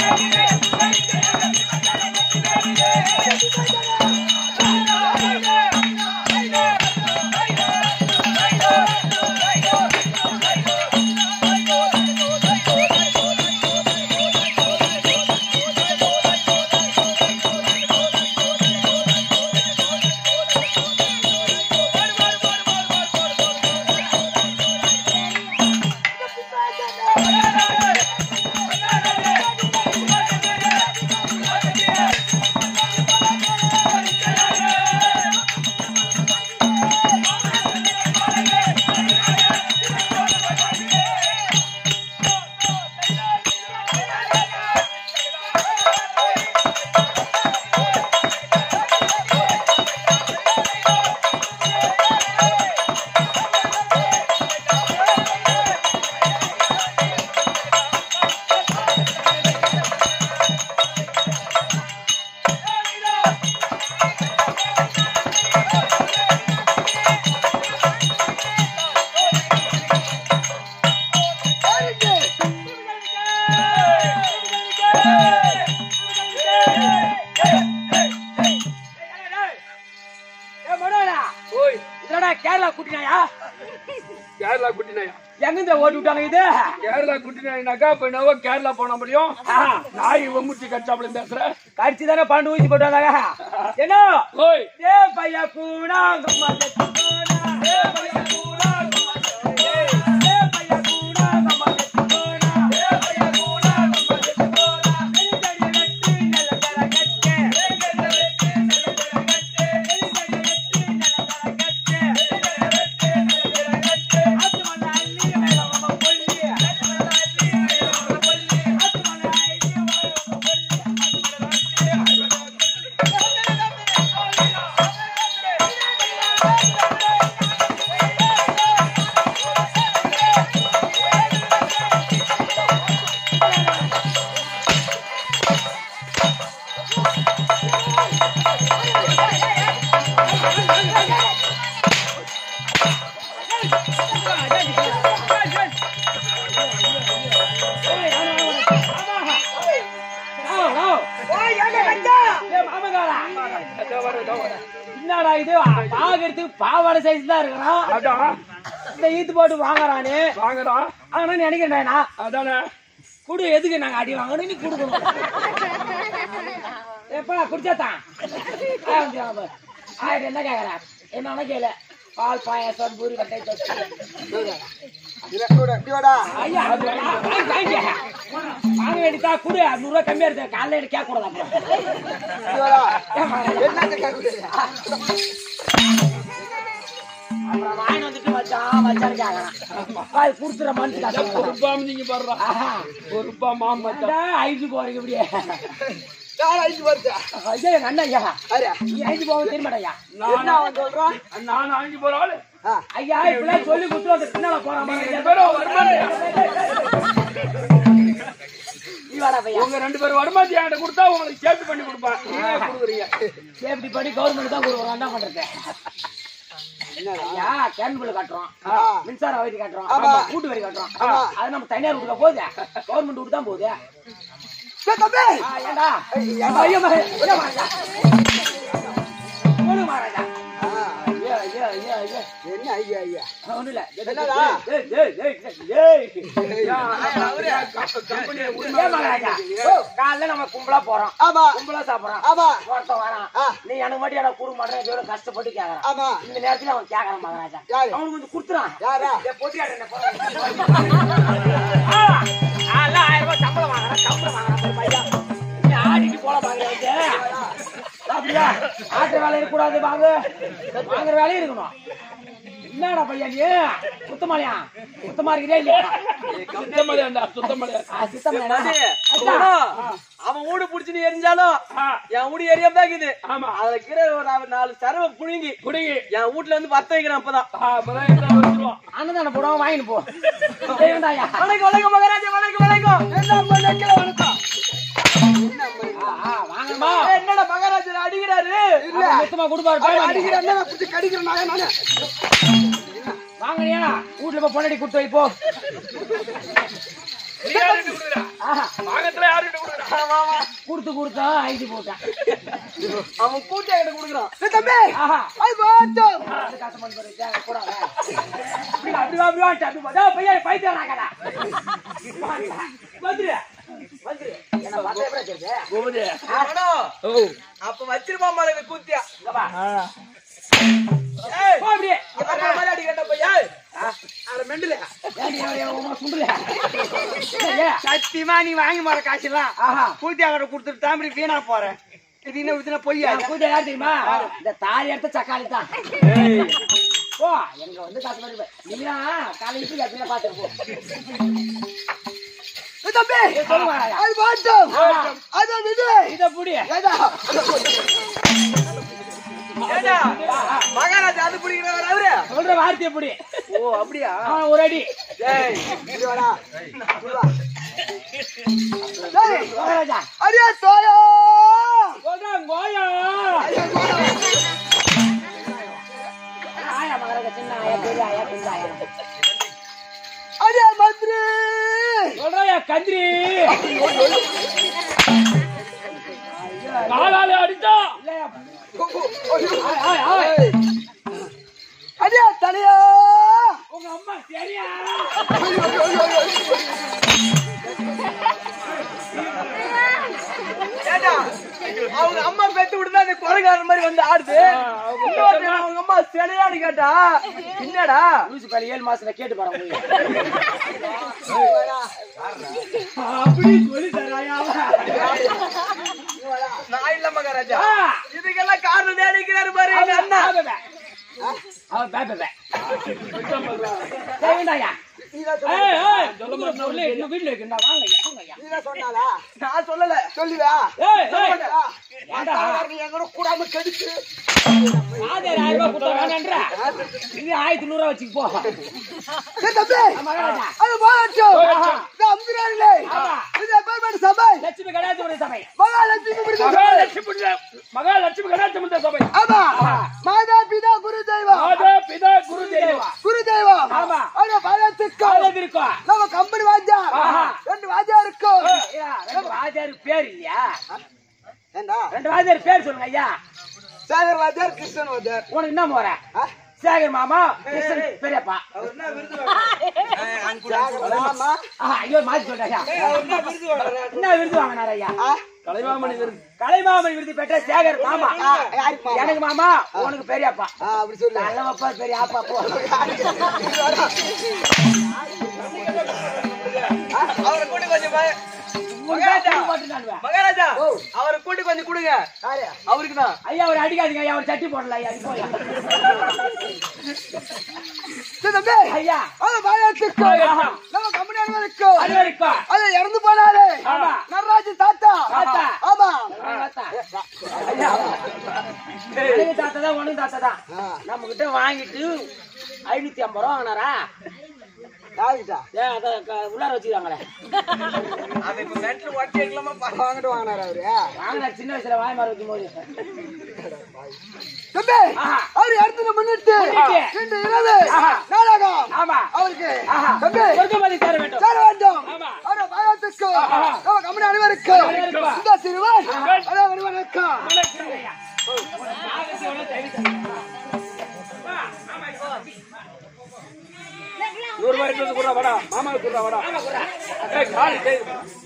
ஏய், மனோகரா, ஓய் இதோட கேரளா குட்டினாயா கேரளா குட்டினாயா எங்கிருந்து ஓட்டி விட்டாங்க இது கேரளா குட்டினாயினாக்கா இப்ப என்னவோ கேரளா போன முடியும் ஆ, நாய் வமுச்சி கச்சாப்புல பேசுற கடிச்சு தானே பாண்டு ஊசி போட்டு வந்தாங்க என்ன ஓய் ஏ பையா கூடா கம்மா செத்து போனா. ஏ பையா கூடா கம்மா செத்து போனா. ஏ பையா கூடா கம்மா செத்து போனா. ஏ பையா கூடா கம்மா செத்து போனா. நெருங்கடி வெட்டு நல்ல கரகட்டு. நெருங்கடி வெட்டு நல்ல கரகட்டு. நெருங்கடி வெட்டு நல்ல கரகட்டு. நெருங்கடி வெட்டு நல்ல கரகட்டு. ஆத்து மண்ண அள்ளி மேல நம்ம கொல்லி. ஆத்து மண்ண அள்ளி மேல நம்ம கொல்லி. ஆத்து மண்ண அள்ளி மேல நம்ம கொல்லி. என்னடா இது பாக்குறதுக்கு பாவாடை சைஸ் தான் இருக்கிறான் அதான் இந்த ஈத்து போட்டு வாங்குறானே வாங்கடா ஆனா நினைக்கிறேன் அதானே குடு எதுக்கு நாங்க அடி வாங்கணும் நீ குடுக்கணும் எப்பா குடிச்சாத்தான் ஆயிரம் என்ன கேக்குற என்ன கேளு பால் பாயாசம் பூரி வட்டை தொட்டு ஐயா அது வேணாம். வாங்கி, வாங்கி. வாங்க வேண்டியதா குடு நூறு ரூபாய் கம்மியா இருக்கு காலையில எனக்கு கேட்க கூடாது அப்புறம் வாங்கி வந்துட்டு மச்சான் மச்சான் கேக்குறான் பால் குடுத்துற மனசு கஷ்டம் பொறுப்பா நீங்க பாடுறா ஆஹா. பொறுப்பா மாமா அதான் ஐந்து போறீங்க இப்படியே ஐயா எங்க அண்ணன் ஐயா நீ ஐந்து போக தெரியமாட்டா நான் நான் அஞ்சு போற ஆளு ஐயா இப்பெல்லாம் சொல்லி கொடுத்து அந்த பின்னால போறான் ரெண்டு பேரும் வரமாட்டியா நீ வாடா பையா உங்க ரெண்டு பேரும் வருமாத்தி என்கிட்ட கொடுத்தா உங்களுக்கு சேர்த்து பண்ணி கொடுப்பேன் நீங்க கொடுக்குறீங்க சேஃப்டி பண்ணி கவர்மெண்ட் தான் கொடுக்குறோம் என்ன பண்றது ஐயா கேன் பில் கட்டுறோம் மின்சார வரி கட்டுறோம் கூட்டு வரி கட்டுறோம் அது நம்ம தனியார் வீட்டுல போகுது கவர்மெண்ட் வீட்டு தான் போகுது ஆ, ஏண்டா ஐயோ மகன், ஐயோ மகன்டா. போடு மகாராஜா. ஐயோ, ஐயோ, ஐயோ, ஐயோ. ஒண்ணும் இல்ல. ஏய், ஏய், ஏய், ஏய், ஏய். கம்பெனியை ஏன் மகாராஜா? ஓ, காலைல நம்ம கும்பலா போறோம் கும்பலா சாப்பிடுறோம் ஒருத்தன் வரான் நீ எனக்கு மட்டும் எனக்கு கொடுக்க மாட்டேன் எவ்வளவு கஷ்டப்பட்டு கேக்குறான் இந்த நேரத்துல அவன் கேக்குறான் மகாராஜா அவனுக்கு கொஞ்சம் கொடுத்துறான் ஏய், பொட்டியாடு என்ன போறான் ஆ, அதெல்லாம் ஆயிரம் ரூபாய் சம்பளம் வாங்குறான் சம்பளம் வாங்குறான் பாரு பையன் நீ ஆடிட்டு போல வாங்குறேன் அப்படியா ஆட்டுற வேலை இருக்கக்கூடாது வாங்க வாங்குற வேலையும் இருக்கணும் என்னடா பையன் நீ சுத்தமாலையா சுத்தமா இருக்கிறியா இல்லையா சுத்தமலையாண்டா சுத்தமலையா ஆ, சுத்தமாலையா அவன் ஊடு புடிச்சுன்னு எரிஞ்சாலும் என் ஊடு எரியாம தான் இருக்குது ஆமா அதுல இருக்கிற ஒரு நாலு- நாலு சரவை புழுங்கி குடிங்க என் வீட்டுல இருந்து பத்த வைக்கிறேன் அப்பதான் அப்பதான் என்ன வச்சிருவோம் அன்னதான போடுவோம் வாங்கிட்டு போ செய்யண்டாயா வணக்கம் வணக்கம் மகாராஜா வணக்கம் வணக்கம் வாங்கம்மா என்னடா மகாராஜா அடிக்கிறாரு மொத்தமா கொடுப்பாரு வாங்கனியா வீட்டுல போய் பொன்னாடி கொடுத்து வை போ நீ யாருகிட்ட கொடுக்குறா? ஆஹா, பாகத்துல யாருகிட்ட கொடுக்குறா? கொடுத்து கொடுத்தா ஐடி போட்டான் அவன் கூட்டியா கிட்ட குடுக்குறான் தம்பி ஆஹா அது போட்டும் அது காசு பண்ணி போறேன் தேவை கூடாது அப்படி வா, அப்படி வா, அப்படி வான்ட்டு, அப்படி வா. டேய், பையன் பைத்தியம் நாக்கடா வந்துரு வந்துரு என்ன பார்த்தா எப்படி தெரியுது கோபதி. மேடம், ஓ. அப்ப வச்சிருப்பான் பாரு இந்த கூத்தியா இங்க வா. ஏய் போ அப்படியே அப்பா மாதிரி அடி கேட்ட பையன் அட மெண்டல ஏன்டி, ஏன்டி, உன் சுண்டுல ஏன் சத்தியமா நீ வாங்கி மாற காசுலாம் ஆஹா கூத்தியா கிட்ட கொடுத்துட்டு தான் இப்படி வீணா போறேன் இது என்ன இதுனா பொய்யா என் பூஜை யார் தெரியுமா இந்த தாலி எடுத்த சக்காளி தான் ஏய். போ எங்க வந்து காசு மாதிரி நீங்க காலையில எப்படியா பாத்துருப்போம் தம்பி சொல்லுங்க அது போட்டும் அது விடு இத புடி ஏதா ஏடா மகாராஜா அது பிடிக்கிறவர் அவரு சொல்ற வார்த்தையை புடி ஓ அப்படியா ஆ, ஒரு அடி ஏய் இது வாடா இது வா. டேய், மகாராஜா அடியே தோயா சொல்றான் கோயா ஆயா மகாராஜா சின்ன ஆயா பெரிய ஆயா சின்ன ஆயா அடியே மந்திரி சொல்றாயா கந்திரி காலால அடிச்சா இல்லையா ஆய், ஆய், ஆய். ஏய். அடியே தலையா உங்க அம்மா சரியா ஏடா அவங்க அம்மா பெத்து விட்டு அந்த குறைகாரன் மாதிரி வந்து ஆடுது இன்னொருத்தன் அவங்க அம்மா சிலையான்னு கேட்டா என்னடா லூசு பாரு ஏழு மாசத்துல கேட்டு பாருங்க அப்படி சொல்லி தராயா நான் இல்ல மகாராஜா ஆ. இதுக்கெல்லாம் காரணம் தேடிக்கிறாரு பாரு எங்க அண்ணா அவன் பே பே பே சரிங்கய்யா ஏய் ஏய் சொல்ல மாட்டேன் இன்னும் வீட்ல இருக்குடா வாங்க ஐயா வாங்க ஐயா நீ சொன்னாலா நான் சொல்லல சொல்லுவா ஏய் ஏய் ஏண்டா நீ எங்கூட கூடாம கெடுத்து ஆதார் ஆயிரம் ரூபாய் கொடுத்தா வேணான்ற இது ஆயிரத்தி நூறு ரூபா வச்சுக்கு போ ஏய் தம்பி மகாராஜா அது போட்டும் ஆஹா. இது அம்பிராணிலே ஆமா. இது எப்பேற்பட்ட சபை லட்சுமி கடாச்சி சபை மகாலட்சுமி பிடித்த சபை மகாலட்சுமி மகாலட்சுமி கடாச்சமுண்ட சபை ஆமா மாதா பிதா குரு தெய்வம் மாதா பிதா குரு தெய்வம் குரு தெய்வம் ஆமா. அவர பயத்துக்கு அழகு இருக்கும் நம்ம கம்பெனி வாஜா ஆஹா. ரெண்டு வாஜா இருக்கும் ஐயா, ரெண்டு வாத்தியார் பேர் இல்லையா ஏண்டா ரெண்டு வாத்தியார் பேர் சொல்லுங்க ஐயா சேகர் வாஜார் கிருஷ்ணன் வாஜார் உனக்கு என்ன முறை சேகர் மாமா கிருஷ்ணன் பெரியப்பா அவர் என்ன விருது வாங்குறாரு? சேகர் மாமா ஆஹா ஐயோ மாத்தி சொல்றேன் அவர் என்ன விருது வாங்குறாரு? என்ன விருது வாங்கினார் ஐயா ஆ, கலைவாமணி விருது கலைமாமன் விருது பெற்ற சேகர் மாமா ஆ, யாருக்கு மாமா? எனக்கு மாமா உனக்கு பெரியப்பா ஆ, அப்படி சொல்லு நல்ல அப்பா பெரிய அப்பா போ அவரை கூட்டி கொஞ்சம் பய- மகாராஜா போட்டுட்டானுவ. மகாராஜா அவரை கூட்டி கொஞ்சம் கொடுங்க யாரு? அவருக்கு தான் ஐயா அவர் அடிக்காதீங்க ஐயா அவர் சட்டி போடல ஐயா இப்போ ஐயா. சரி, தம்பி ஐயா அது பயத்துக்கு ஆஹா. நம்ம கம்பெனி அனைவருக்கும் அது வரைக்கும் அது இறந்து போனாரு ஆமா. நடராஜன் தாத்தா தாத்தா. ஆமா தாத்தா. ஐயா எனக்கு தாத்தா தான் உனக்கு தாத்தா தான் ஆ, நம்ம கிட்ட வாங்கிட்டு ஐநூத்தி ஐம்பது ரூபா வாங்கினாரா யாருக்கிட்டா ஏன் அதை க- உள்ளார வச்சுக்கிறாங்களே அது இப்ப மெட்ல ஒட்டி வைக்கலாமா பா- வாங்கிட்டு வாங்கினாரு அவரு வாங்கினார் சின்ன வயசுல வாய் மாற வைக்கும் போது தம்பி ஆஹா. அவர் இறந்து முன்னிட்டு முன்னிட்டு. இன்று இரவு ஆஹா. நாடகம் ஆமா அவருக்கு ஆஹா. தம்பி சொர்க்கமதி சேர வேண்டும் சேர வேண்டும் ஆமா. அவருடைய பயத்துக்கு ஆஹா. நம்ம கம்பெனி அனைவருக்கும் அனைவருக்கும். இந்த சிறுவன் அதான் ஒருவனுக்கும் நூறு ரூபாய் எடுத்து வந்து கொடுறா வாடா மாமாவுக்கு கொடுறா வாடா ஏய் காலி டேய்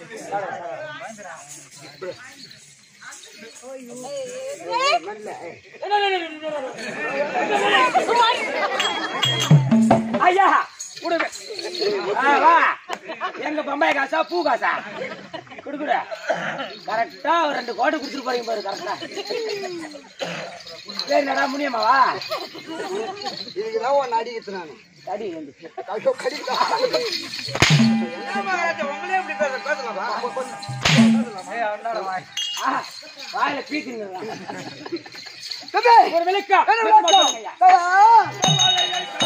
ஐயா கொடுங்க ஆ, வா எங்க பம்பாய் காசா பூ காசா குடுக்குற கரெக்டா ஒரு ரெண்டு கோட்டை குடுத்துட்டு போறீங்க பாரு கரெக்டா சரி நடா முடியுமாவா இதுக்குதான் ஒன்னு அடிக்கிறது நான் தடி ரெண்டு ஐயோ கடிக்கலாம் என்ன மகாராஜா உங்களே இப்படி பேச பேசலாமா ஏய், அவனோட வாய். ஆஹா, வாயில பீக்குங்க தம்பி ஒரு விளக்கா என்ன விளக்கம்? ஐயா ஐயா.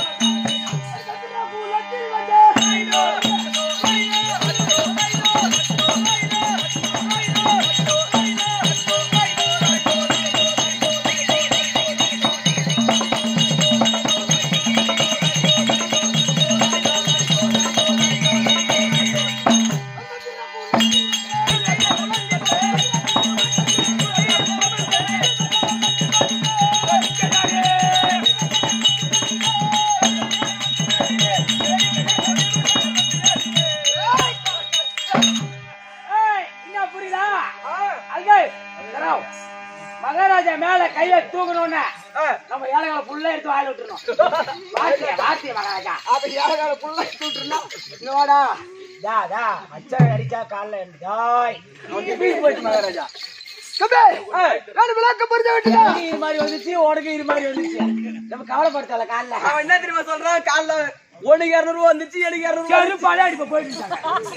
யோ, மகாராஜா மேல கைய தூக்கணும்னு நம்ம ஏழைகளை ஃபுல்லா எடுத்து வாயில விட்டுறணும் வாத்திய வாத்திய மகாராஜா அப்ப யாரால புள்ள தூட்டுனா இங்க வாடா டா டா அச்சா அடிச்சா கால்ல டாய் அவனுக்கு பீஸ் போயிடுச்சு மகாராஜா தம்பி நான் விளக்க புரிஞ்ச விட்டுடா உனக்கு இது மாதிரி வந்துச்சு உனக்கு இது மாதிரி வந்துச்சு நம்ம கவலைப்படுத்தல கால்ல அவன் என்ன தெரியுமா சொல்றான் காலைல ஒண்ணுக்கு இரநூறுவா வந்துச்சு எனக்கு இரநூறுவா செருப்பாலே அடிப்ப போயிட்டு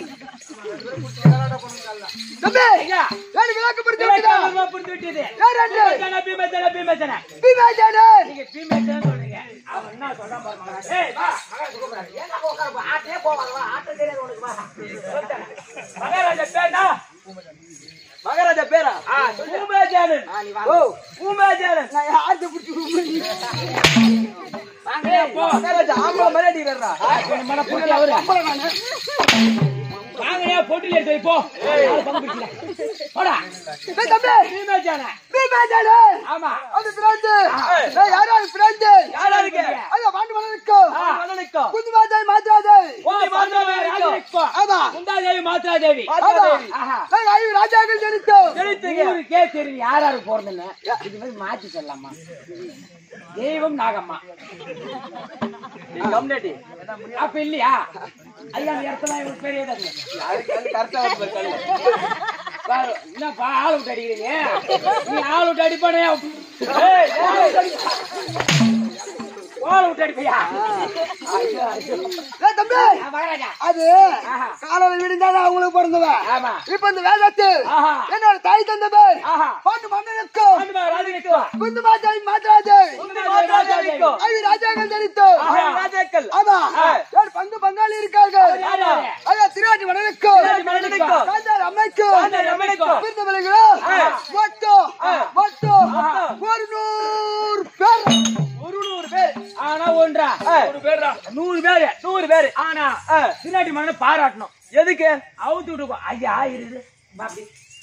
தம்பி ஐயா நான் விளக்க புரிஞ்ச விட்டுடா விவேகானந்தர் புரிந்து விட்டது யார் அண்ணே? பீமேசன, பீமேசன, பீமேசன. பீமாஜானே நீங்க பீமேசன சொல்றீங்க. அவன் என்ன சொல்றான் பாரு மகராஜா. ஏய், வா, மகராஜா கூப்பிடுறாரு. ஏன்டா உட்கார போ? ஆட்டே போவாங்க, வா. ஆட்டம் தெரியாது உனக்கு, வா. சொல்லிட்டேன். மகாராஜா பேர்னா? மகாராஜா பேரா ஆ, சொல்லு. ஊமேஜானன். ஆ, நீ வாங்க. ஊமேஜானன். நான் யார்கிட்ட பிடிச்சி வாங்க, ஏய், போ. மகாராஜா ஆம்பளை மாதிரி அடிக்கிறாரா ஆ, கொஞ்சம் மேல போட்டி அவரு. வாங்க, ஏன் போட்டியில எடுத்து வை, போ. நாலு பங்கு பிரிச்சுக்கலாம். போடா. ஏய் தம்பி பீமேஜானன். பீமாஜானே ஆமா. அது பிராந்து ஏய் யாரா பிராந்து யாரா இருக்கு அது வாண்டு வளர்க்கோ ஆ. மன்னனுக்கும் குந்துமாஜாய் மாத்ராஜை ஓ, மாத்ராதேவி, ராஜரிக்கோ. ஆமா குந்தாதேவி, மாத்ராதேவி. மாத்ராதேவி. ஆஹா. ஏய் ஐயோ ராஜாக்கள் ஜனித்தோ ஜெயித்துங்க ஊருக்கே தெரியும் யார் யாரு போறதுன்னு இது மாதிரி மாத்தி சொல்லலாமா தெய்வம் நாகம்மா கம்யூனிட்டி அப்ப இல்லையா ஐயா அந்த இடத்துல இவங்க பெரியதாங்க கரெக்டா வந்து பாரு பாரு, என்னப்பா ஆள் விட்டு அடிக்கிறீங்க நீ ஆள் விட்டு அடிப்பானே ஆள் விட்டு அடிப்பியா ஐயோ, ஐயோ. ஏய் தம்பி ஆ, மகாராஜா அது ஆஹா. காலையில விடுந்தாதான் அவங்களுக்கு பிறந்தவன் ஆமா இப்ப இந்த வேதத்து ஆஹா. என்னோட தாய் தந்தவன் ஆஹா பாண்டு மன்னனுக்கும் ஆண்டுமா, ராஜரிக்கோ. குந்துமாஜாய் மாத்ராஜை மாத்ராஜைக்கோ. ஐயோ ராஜாக்கள் ஜனித்தோ ஆஹா. ராஜாக்கள் ஆமா யார் பங்கு பங்காளி இருக்கார்கள் யார் யாரு? அதான் திருவாட்டி மன்னனுக்கும் திருவாட்டி மன்னனுக்கும். காந்தார் அம்மைக்கும் காந்தார் அம்மைக்கும். விருந்தவர்களோ மொத்தம் மொத்தம் ஒரு நூறு பேர் ஒரு நூறு பேர் ஆனா ஒன்றா ஒரு பேர்டா நூறு பேரு நூறு பேர் ஆனா பின்னாடி மண்ண பாராட்டணும் எதுக்கு அவுத்து விட்டுக்கோ ஐயா இருக்கு பாப்பி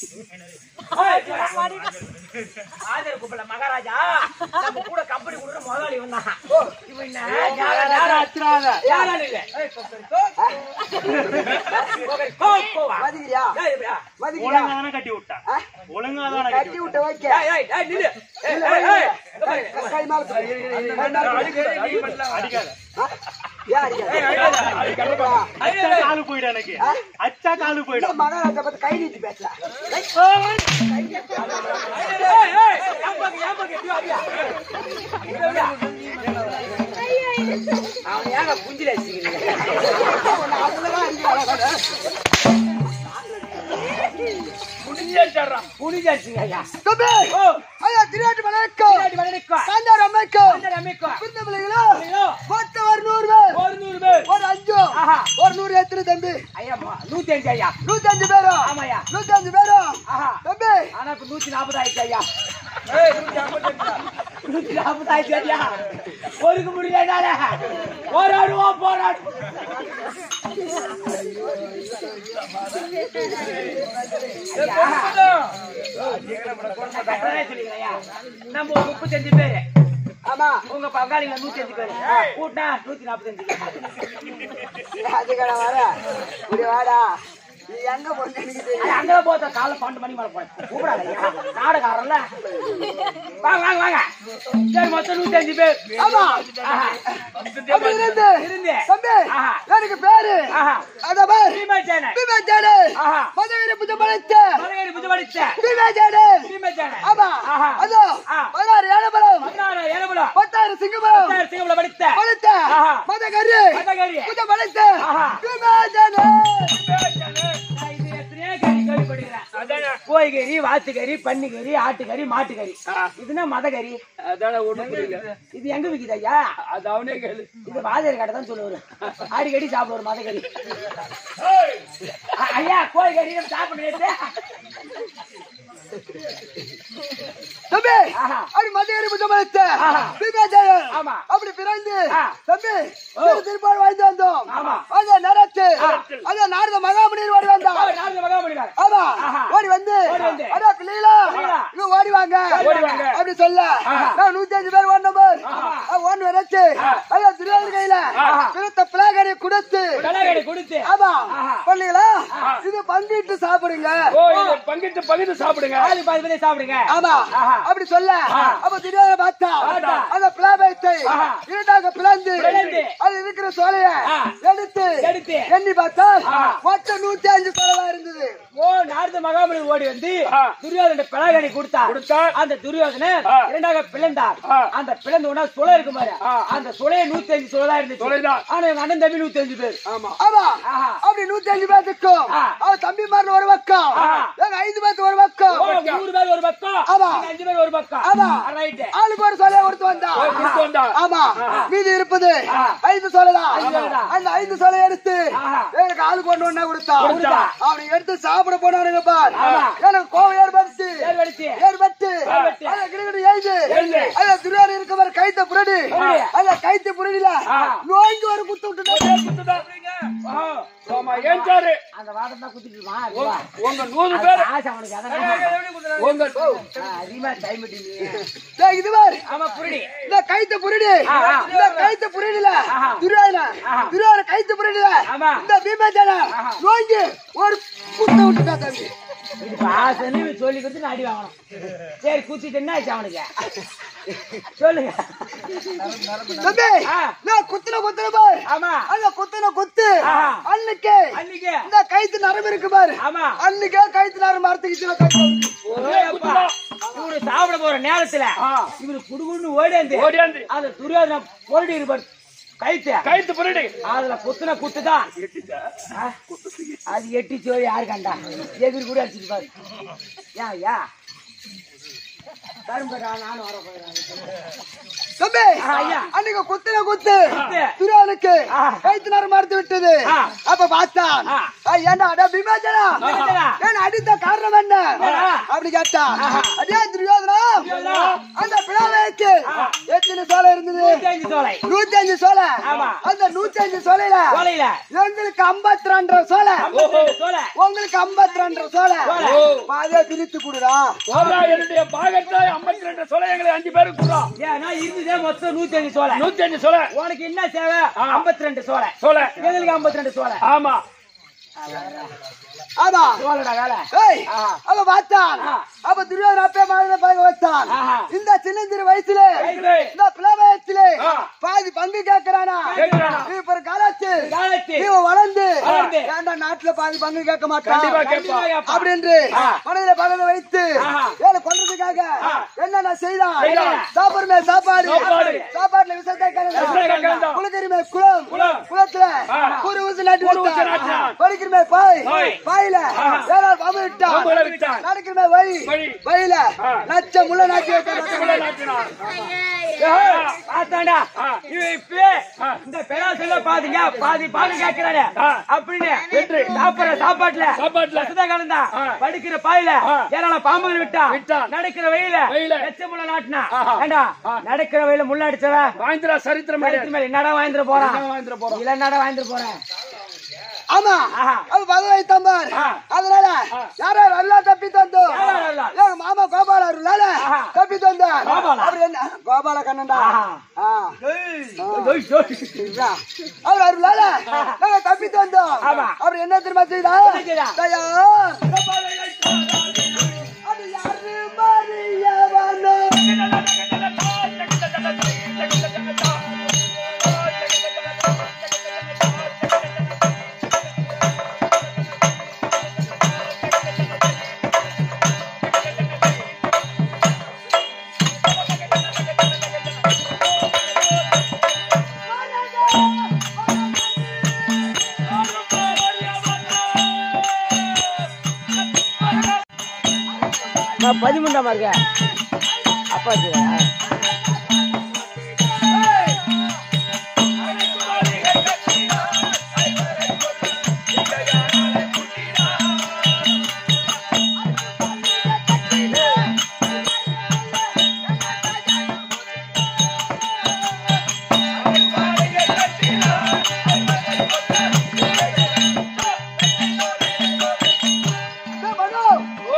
ஆதர் கூப்பிடல மகாராஜா நம்ம கூட கம்பெனி கொடுக்குற முதலாளி வந்தான் இவன் என்ன யாரா- யாரா- யாரா இல்ல. போ, போவா. மதிக்கிறியா ஏய், இப்படியா? மதிக்கிறியா கட்டி விட்டா ஆ? ஒழுங்கா தானே கட்டி விட்ட வைக்க ஏய், ஏய், ஏய், நில்லு. ஏய், ஏய், ஏய், இங்க பாரு. கை மேல தூக்கு. கை மேல தூக்கு. அடிக்காத ஆ? ஏன் அடிக்காத? அச்சா காலு போயிடும் எனக்கு அச்சா காலு போயிடும் இந்த மகாராஜா பத்தி கை நீட்டி பேசல ஏய், ஏய், என் பக்கம், என் பக்கம், இப்படி வாரியா? இப்படி வாரியா? அவனை ஏங்க புஞ்சில வச்சுக்கிறீங்க அதுலதான் அடிக்கிறான் புனிதரிசிங்க ஐயா தம்பி ஓ ஐயா திருவாட்டி மலைக்கும் பின்னாடி வளர்க்கோ காந்தார் அம்மைக்கும் பின்னாடி அமைக்கோ விருந்தவர்களோ ஐயோ, மொத்தம் ஒரு நூறு பேர் ஒரு நூறு பேர் ஒரு அஞ்சு ஆஹா. ஒரு நூறு எத்தனை தம்பி ஐயா மொ- நூத்தி அஞ்சு ஐயா நூத்தி அஞ்சு பேரும் ஆமாய்யா நூத்தி அஞ்சு பேரும் ஆஹா தம்பி ஆனா இப்ப நூத்தி நாற்பது ஆயிடுச்சு ஐயா நூத்தி நாற்பது ஆயிடுச்சு ஐயா ஒதுக்க முடியல என்னால போராடுவோம் போராடுவோம் ஐயா, நான் கரெக்டாவே சொல்லிக்கிறேன் ஐயா. நம்ம ஒரு முப்பத்தஞ்சு பேரு ஆமா உங்க பங்காளிங்க நூத்தி அஞ்சு பேரு கூட்டினா நூத்தி நாற்பத்தஞ்சு பேரு அதுக்கட வர இப்படி வாடா நீ எங்க போன எனக்கு தெரியும் அங்கே போத்த காலை பன்னெண்டு மணி மேல போய் கூப்பிடாத ஐயா. நாடகாரன்ல வாங்க வாங்க வாங்க சரி மொத்தம் நூத்தி அஞ்சு பேர் ஆமா ஆஹா. அப்படி இருந்து இருந்து. தம்பி ஆஹா. எனக்கு பேரு ஆஹா. அத பார் பீமேஜான. பீமாஜானு ஆஹா. மதுரை புத்த பழைத்த மலையேறி புதுவடிச்ச. பீமாஜானு பீமேஜான. ஆமா ஆஹா. அதோ ஆ. பதினாறு ஏழபலம் பதினாறு ஏழுபலம். பத்தாயிரம் சிங்கபலம் பத்தாயிரம் சிங்கமுல படித்த. பழைத்த ஆஹா. மதகரி மதகரி. புத்த பழைத்த ஆஹா. பீமாஜானு நான் இது எத்தனையோ கறி கேள்விப்பட்டிருக்கிறேன். கோழிக்கறி வாத்துக்கறி பன்னிக்கறி ஆட்டுக்கறி மாட்டுக்கறி இதுனா மதகறி அதான ஒண்ணு புரியல இது எங்க விக்குது ஐயா அது அவனே கேளு இது வாதியர் கடை தான் சொல்லுவாரு அடிக்கடி சாப்பிடுவாரு மதக்கறி அ- ஐயா கோழி கறி நம்ம சாப்பிடுறது தம்பி ஆஹா. அப்படி மதகரி புத்த பழைத்த ஆஹா. பீமாஜானு ஆமா. அப்படி பிறந்து ஆ. தம்பி திரு திருப்பாடு வாய்ந்து வந்தோம் ஆமா. அந்த நேரத்து அந்த நாரத மகாமுனிவர் வந்தார் நாலு மகா முடிவார் ஆமா ஆஹா. ஓடி வந்து ஓடி வந்து. அடா பிள்ளைகளா பிள்ளைகளா. இங்க ஓடி வாங்க ஓடி வாங்க. அப்படி சொல்ல நான் நூத்தி அஞ்சு பேர் ஒன் நம்பர் ஒன்னு வரைச்சு ஐயா துரியோதன கையில திருத்த பிளாகரை கொடுத்து கலாகடி கொடுத்து ஆமா ஆஹா. பிள்ளைகளா இது பங்கிட்டு சாப்பிடுங்க ஓ இதை பங்கிட்டு பகிர்ந்து சாப்பிடுங்க பாதி பாதி பாதி சாப்பிடுங்க ஆமா ஆஹா. அப்படி சொல்ல அப்ப திடீர்னு பார்த்தா பார்த்தா. அந்த பிளாபயத்தை ஆஹா. இரண்டாக பிளந்து பிளந்து. அது இருக்கிற சோலைய ஆ. எடுத்து எடுத்து. எண்ணி பார்த்தா ஆஹா. மொத்தம் நூத்தி அஞ்சு சோழவா இருந்தது ஓ நாரத மகாபலி ஓடி வந்து ஆ. துரியோதன பிளகடி கொடுத்தார் கொடுத்தார். அந்த துரியோதனர் ஆ. இரண்டாக பிளந்தார் ஆ. அந்த பிளந்த உடனே சுளை இருக்கு பாரு ஆ. அந்த சுளைய நூத்தி அஞ்சு சுளா இருந்துச்சு சுளைதான். ஆனா எங்க அண்ணன் தம்பி நூத்தி அஞ்சு பேர் ஆமா ஆமா ஆஹா. அப்படி நூத்தி அஞ்சு பேத்துக்கும் ஆ. அவன் தம்பி மாதிரி ஒரு பக்கம் ஆ. எங்க ஐந்து பேத்து ஒரு பக்கம் ஓ, நூறு பேர் ஒரு பக்கம் ஆமா. எங்க அஞ்சு பேர் ஒரு பக்கம் ஆமா. ரைட்டு ஆளுக்கு ஒரு சோலையை கொடுத்து வந்தான் போய் கொடுத்து வந்தா ஆமா மீதி இருப்பது ஆ. ஐந்து சோலைதான் ஐந்து சோலைதான். அந்த ஐந்து சோலையை எடுத்து ஆஹா. எனக்கு ஆளுக்கு ஒண்ணு ஒண்ணா கொடுத்தா கொடுத்தா. அப்படி எடுத்து சாப்பிட போனானுங்க பார் ஆமா. எனக்கு கோவம் ஏற்படுத்து ஏற்படுத்தி. ஏற்பட்டு ஏற்பட்டு. அதை கிரிக்கெட் எழுது எழுது. அதை துரியார் இருக்க மாதிரி கைத்த புரடி புரடி. அந்த கைத்த புரடியில ஆ. நோய்க்கு ஒரு குத்து விட்டுட்டா ஓ, ஆமா ஏன் சாரு அந்த வாட்டம் தான் குத்திட்டு இருப்பான் உங்க- அதுவா? உங்க நூறு அது பேர் ஆசை அவனுக்கு அதான் உங்க அதிகமா டைம் டேய், இது பாரு ஆமா புரிடி இந்த கைத்த புரடி ஆ, ஆ. இந்த கைத்த புரடியில ஆஹா. துரியாதன ஆஹா. துரியாதன கைத்த புரடியில ஆமா. இந்த பீமேஜன நோய்க்கு ஒரு குத்து விட்டுட்டா தம்பி இது பாசன்னு சொல்லி கொடுத்து நான் அடி வாங்கணும் சரி குத்திட்டு என்ன ஆச்சு அவனுக்கு சொல்லுங்க தம்பி ஆ. நான் குத்துன குத்துன பாரு ஆமா அந்த குத்துன குத்து ஆஹா. அன்னைக்கு அன்னைக்கு இந்த கைத்து நரம்பு இருக்கு பாரு ஆமா அன்னைக்கே கைத்து நரம்பு அறுத்துக்கிச்சு கைத்து ஒரே அப்பா. இவரு சாப்பிட போற நேரத்துல ஆ. இவரு குடுகுடுன்னு ஓடியாந்து ஓடியாந்து அந்த துரியோதன போரடி இருப்பார் கைத்து கைத்து புரடி அதுல குத்துன குத்துதான் ஆ? அது எட்டிச்சோ யாரு கண்டா எதிர் கூட அடிச்சிட்டு பாரு யா யா கரும்பு நானும் வர போறேன் தம்பி ஆ, ஐயா. அன்னைக்கு குத்துன குத்து குத்து. துரியானுக்கு ஆ. கைத்து நரம்பு அறுத்து விட்டது ஆ. அப்ப பார்த்தான் ஆ. ஆ, ஏன்டா அட பீமாஜனா பீமாஜனா. ஏன் அடித்த காரணம் என்ன ஏடா? அப்படி கேட்டா அடே துரியோதனா துரியோதனா. அந்த பிளாவைக்கு எத்தனை சோலை இருந்தது நூத்தஞ்சு சோலை நூத்தி அஞ்சு சோலை ஆமா. அந்த நூத்தி அஞ்சு சோலையில சோலையில எங்களுக்கு ஐம்பத்தி ரெண்டு சோலை ஐம்பத்தி சோலை உங்களுக்கு ஐம்பத்தி ரெண்டு சோலை சோலை. பாதியா பிரித்து கொடுடா சோழா என்னுடைய பாகத்தை ஐம்பத்தி ரெண்டு சொல்ல எங்களை அஞ்சு பேருக்கு கொடுறோம் ஏன்னா இருந்ததே மொத்தம் நூத்தி அஞ்சு சோலை நூத்தி அஞ்சு சொல்ல உனக்கு என்ன தேவை ஆ. ஐம்பத்தி ரெண்டு சோலை சொல்ல எங்களுக்கு ஐம்பத்தி ரெண்டு சோலை ஆமா ஆமா சோழடா வேலை ஏய் ஆ. அவ பார்த்தான் ஆ. அப்ப துரியோதன அப்பே மாதிரி பாக வச்தான் ஆஹா. இந்த சின்னஞ்சிறு வயசுல வயசுல. இந்த பிளவயத்திலே ஆ. பாதி பங்கு கேட்கிறானா கேட்கிறானா. இப்ப ஒரு காலாச்சு காலத்து இவன் வளர்ந்து வளர்ந்து. ஏன்டா நாட்டுல பாதி பங்கு கேட்க கண்டிப்பா மாட்டான் கேட்பான் அப்படின்னு ஆ. மனதில பகல வைத்து ஆஹா. ஏழை கொல்றதுக்காக என்னென்ன செய்தான் செய்தான். சாப்பாடுமே சாப்பாடு சாப்பாடு. சாப்பாடுல விஷத்தை விஷத்தை கலந்தான் கலந்தான். குலக்கரிமே குலம் குலம். குலத்துல ஆ. ஒரு ஊசி நாட்டி ஒரு ஊசி விட்டான். நாட்டினான். படிக்கிறமே பாய் பாய். பாயில ஏழால் பாம்பு விட்டான் பாம்புகளை விட்டான். நடக்கிறமே வை வழி. வயில ஆ. லட்ச முள்ள நாட்டி உள்ள வைத்தான் நாட்டினான். பார்த்தாண்டா ஆ. இவன் இப்பயே ஆ. இந்த பெராசுல பாத்தீங்க பாதி பாடு கேட்கிறாரு ஆ. அப்படின்னு வெற்றி. சாப்பிடுற சாப்பாட்டுல சாப்பாட்டுல. ரசத்தை கலந்தா ஆ. படுக்கிற பாயில ஆ. ஏராள பாம்பு விட்டா விட்டான். நடக்கிற வெயில வெயில. லட்ச முள்ள நாட்டினா ஆஹா. ஏண்டா ஆ. நடக்கிற வெயில முள்ள அடிச்சவன் வாய்ந்திரா சரித்திரம் கழுத்து மேல என்னடா வாங்கிட்டு போறான் என்ன வாங்கிட்டு போறோம்? இல்ல என்னடா வாங்கிட்டு போறேன் ஆமா ஆஹா. அது பகல வைத்தான் பார் ஆ. அதனால யார் யார் எல்லாம் தப்பி தந்தோம் யார் யார் எல்லாம்? எங்க மாமா கோபால அருளால ஆஹா. தப்பி தந்தார் கோபாலா? அவர் என்ன கோபால கண்ணன்டா ஆஹா. ஆ. டோய், டோய். சரிதா? அவர் அருளால நாங்க தப்பி தந்தோம் ஆமா. அவர் என்ன தெரியுமா செய்தா என்ன செய்தா? தயார் அது யாரு மறியவனோ நான் பதிமூன்றாம் இருக்க அப்பா டேய் மனு,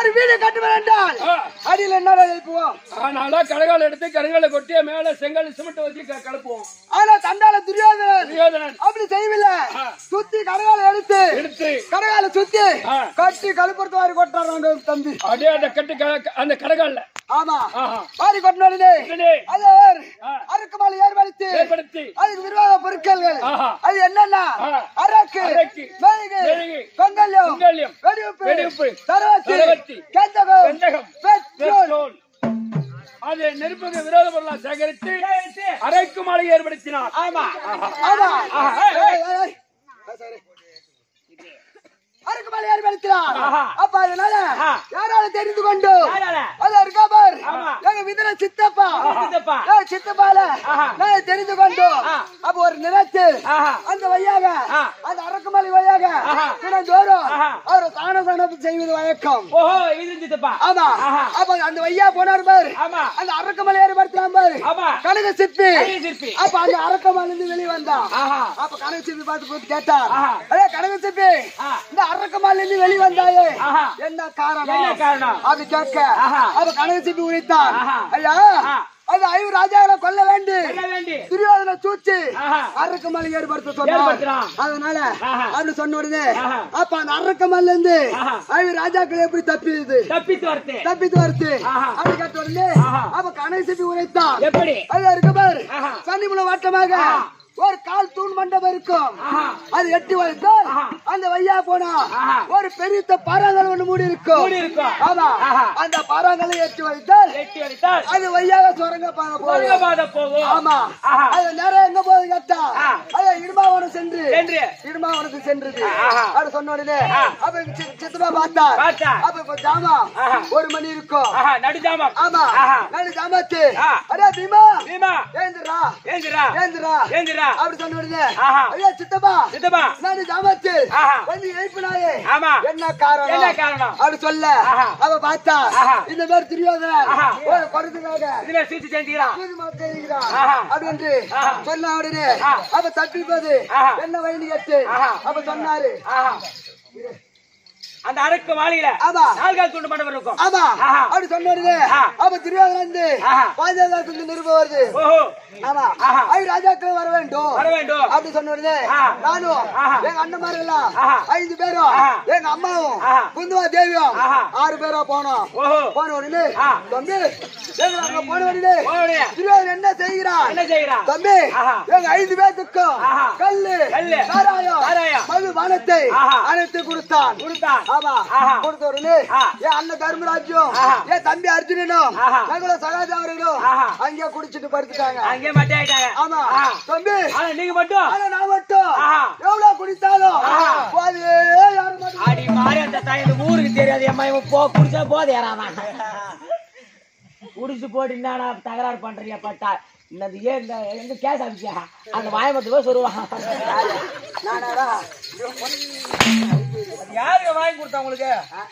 ஒரு வீடு கட்டுவேன் என்றால் ஆ. அடியில் என்னடா எழுப்புவோம் ஆனால கடகால் எடுத்து கருகால கொட்டி மேல செங்கல் சிமெண்ட் வச்சு க- கலப்புவோம் ஆனா தண்டால துரியோதனன் துரியோதனன் அப்படி செய்யவில்லை ஆ. சுத்தி கடகால எடுத்து எடுத்து கடகால சுத்தி ஆ. கட்டி கழுப்புறது வாரி கொட்டாரு தம்பி அப்படியே அந்த கட்டு க- அந்த கடகால்ல ஆமா ஆஹா. வாரி கொட்டின உடனே உடனே அது அவர் ஆ. அறுக்குமாலை ஏற்படுத்தி ஏற்படுத்தி அதுக்கு விரிவாக பொருட்கள்கள் ஆஹா. அது என்னன்னா ஆ. அரக்கு அரக்கு, மெழுகு மெழுகு, கொங்கல்யம் கொங்கல்யம், வெடிவுப்பு வெடிவுப்பு, சரவத்தி சரவத்தி, கந்தகம் வெந்தகம், பெட்ரோல் பெட்ரோல். அது நெருப்புக்கு விரோத பொருளா சேகரித்து அரைக்கு மாலை ஏற்படுத்தினார் ஆமா ஆமா ஆஹா. ஏய், ஏய், ஏய். சரி. அறுக்குமாலை ஏற்படுத்தினார் ஆஹா. அப்ப அதனால ஆ. யாரால தெரிந்து கொண்டு யாரால? அது இருக்கா பார் ஆமா. எங்க விதர சித்தப்பா சித்தப்பா. ஏய், சித்தப்பால ஆஹா. நான் தெரிந்து கொண்டு ஆ. அப்ப ஒரு நினைச்சு ஆஹா. அந்த வழியாக ஆ. அந்த அரக்குமலை வழியாக ஆஹா. தினந்தோறும் ஆஹா. அவர் தான சனப்பு செய்வது வழக்கம் ஓஹோ இது சித்தப்பா ஆமா ஆஹா. அப்ப அந்த வையா போனார் பாரு ஆமா அந்த அரக்கமலை ஏற்படுத்தலாம் பாரு ஆமா கனக சிற்பி கனக சிற்பி. அப்ப அந்த அரக்கமலை இருந்து வெளியே வந்தான் ஆஹா அப்ப கனக சிற்பி பார்த்து போட்டு கேட்டார் ஆஹா. அதே கனக சிற்பி ஆ. இந்த அரக்கமலை இருந்து வெளியே வந்தாயே ஆஹா. என்ன காரணம் என்ன காரணம்? அது கேட்க ஆஹா. அப்ப கனக சிற்பி உழைத்தான் ஆஹா. ஐயா ஆ. அது ஐவர் ராஜாவை கொல்ல வேண்டி என்ன வேண்டி துரியோதனை சூழ்ச்சி ஆஹா. அரக்கமலை ஏற்படுத்த சொன்னார் ஏற்படுத்தினான். அதனால ஆஹா. அப்படி சொன்ன உடனே ஆஹா. அப்ப அந்த அரக்கமல்ல இருந்து ஆஹா. ஐவர் ராஜாக்கள் எப்படி தப்பியது தப்பித்து வரத்து தப்பித்து வருது ஆஹா. அப்படி கேட்ட உடனே ஆஹா. அப்ப கணை சிப்பி உரைத்தான் எப்படி அது இருக்க பாரு ஆஹா. சனிமுல வாட்டமாக ஆஹா. ஒரு கால் தூண் மண்டபம் இருக்கும் ஆஹா. அது எட்டி வைத்தால் ஆஹா. அந்த வையா போனா ஆஹா. ஒரு பெரிய பாறாங்கல் ஒண்ணு மூடி இருக்கும் மூடி இருக்கும். ஆமா ஆஹா. அந்த பாறாங்கலை எட்டி வைத்தால் எட்டி அடித்தால் அது வையாக சுரங்க பாதை போகும் சொர்க்கபாதை போகும் ஆமா ஆஹா. அது நேரம் எங்க போகுது கேட்டா ஆ. அது இடுமாவனம் சென்று சென்று. இடுமாவனத்துக்கு சென்றது ஆஹா. அப்படி சொன்ன உடனே ஆ. அப்ப சி- சித்தப்பா பார்த்தா பார்த்தா. அப்ப இப்ப ஜாமா ஆஹா. ஒரு மணி இருக்கும் ஆஹா நடுஜாமம் ஆமா ஆஹா. நாலு ஜாமாத்து ஆ. அடே பீமா பீமா ஏந்திரா ஏந்திரா ஏந்திரா ஏந்திரா அப்படி சொன்ன உடனே ஆஹா. ஐயா சித்தப்பா சித்தப்பா நாலு ஜாமாத்து ஆஹா. வந்து எழுப்பினாயே ஆமா என்ன காரணம் என்ன காரணம்? அப்படி சொல்ல ஆஹா. அவ பார்த்தா ஆஹா. இந்த மாதிரி தெரியாதவன் ஆஹா. ஒரு கொடுத்துக்காக இதுல சூழ்ச்சி செஞ்சுக்கிறான் ஆஹா. அப்படின்னு ஆஹா. சொன்ன உடனே ஆ. அப்ப தப்பி போது ஆஹா. என்ன வயலு கேட்டு ஆஹா. அப்ப சொன்னாரு ஆஹா. அந்த அரக்கு மாளிகையில ஆமா. நால்கால் துண்டு மண்டபம் இருக்கும் ஆமா ஆஹா. அப்படி சொன்ன உடனே ஆ. அப்ப திருவாதிரை வந்து ஆஹா. பாஞ்சாலத்துல நிருபம் வருது ஓஹோ ஆமா ஆஹா. ஐ ராஜாக்கள் வர வேண்டும் வர வேண்டும் அப்படி சொன்ன உடனே ஆ. நானும் ஆஹா. எங்க அண்ணன் எல்லாம் ஆஹா. ஐந்து பேரும் ஆஹா. எங்க அம்மாவும் ஆஹா. குந்துவா தேவியும் ஆஹா. ஆறு பேரா போனோம் ஓஹோ போன உடனே ஆ. தம்பி எங்க அங்க போன உடனே போனே. திருவாதிரை என்ன செய்கிறான் என்ன செய்யறான் தம்பி ஆஹா. எங்க ஐந்து பேத்துக்கும் ஆஹா. கல்லு கல்லு. சாராயம் சாராயம். மது பானத்தை ஆஹா. அனைத்து கொடுத்தான் கொடுத்தான் ஆமா ஆஹா. கொடுத்த உடனே ஆ. என் அண்ணன் தர்மராஜும் ஆஹா. என் தம்பி அர்ஜுனனும் ஆஹா. எங்களும் சகாஜாவர்களும் ஆஹா. அங்கேயே குடிச்சிட்டு படுத்துட்டாங்க அங்கே மட்டும் ஆயிட்டாங்க ஆமா ஆஹா. தம்பி ஆனா நீங்க மட்டும் ஆனா நான் மட்டும் ஆஹா. எவ்வளவு குடித்தாலும் ஆஹா. போதே யாரும் மாட்டேன் அடி மாறி அந்த தாய் இந்த ஊருக்கு தெரியாது அம்மா இவன் போ குடிச்சா போது ஏறாதான் குடிச்சு போட்டு என்னடா தகராறு பண்றியா பட்டா இந்த ஏன் இந்த எங்க கேஸ் ஆஃபீஸா அந்த வாயமத்து போய் சொல்லுவான் நானாடா யாருங்க வாங்கி கொடுத்தா உங்களுக்கு